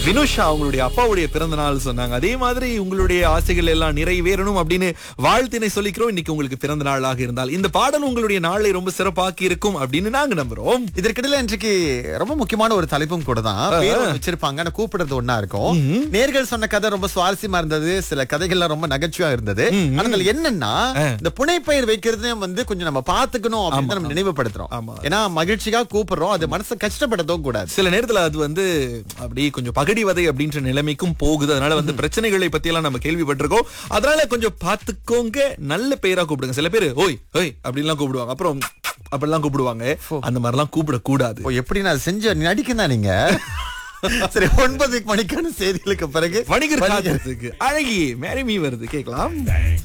வினுஷா அவங்களுடைய அப்பாவுடைய பிறந்த நாள் சொன்னாங்க அதே மாதிரி உங்களுடைய ஆசைகள் எல்லாம் நிறைவேறணும் அப்படின்னு வாழ்த்தினை சொல்லிக்கிறோம் இன்னைக்கு உங்களுக்கு பிறந்த நாளாக இருந்தால் இந்த பாடல் உங்களுடைய நாளை ரொம்ப சிறப்பாக்கி இருக்கும் அப்படின்னு நாங்க நம்புறோம் இதற்கிடையில இன்றைக்கு ரொம்ப முக்கியமான ஒரு தலைப்பும் கூட தான் பேர் ஒண்ணு வச்சிருப்பாங்க ஆனா கூப்பிடுறது ஒண்ணா இருக்கும் நேர்கள் சொன்ன கதை ரொம்ப சுவாரஸ்யமா இருந்தது சில கதைகள்லாம் ரொம்ப நகைச்சுவா இருந்தது ஆனா இதுல என்னன்னா இந்த புனைப்பெயர் வைக்கிறதையும் வந்து கொஞ்சம் நம்ம பாத்துக்கணும் அப்படின்னு நம்ம நினைவுபடுத்துறோம் ஆமா. ஏன்னா மகிழ்ச்சிக்காக கூப்பிடுறோம் அது மனசை கஷ்டப்படுத்தவும் கூடாது சில நேரத்துல அது வந்து அப்படியே கொஞ்சம் பகடிவதை அப்படின்ற நிலைமைக்கும் போகுது அதனால வந்து பிரச்சனைகளை பத்தி எல்லாம் நம்ம கேள்விப்பட்டிருக்கோம் அதனால கொஞ்சம் பாத்துக்கோங்க நல்ல பெயரா கூப்பிடுங்க சில பேர் ஓய் ஓய் அப்படின்லாம் கூப்பிடுவாங்க அப்புறம் அப்படிலாம் கூப்பிடுவாங்க அந்த மாதிரிலாம் கூப்பிடக்கூடாது ஓ எப்படி நான் செஞ்ச நடிக்கணும் நீங்க சரி ஒன்பது மணிக்கான செய்திகளுக்கு பிறகு வணிகர் காலத்துக்கு அழகி மேரி மீ வருது கேட்கலாம்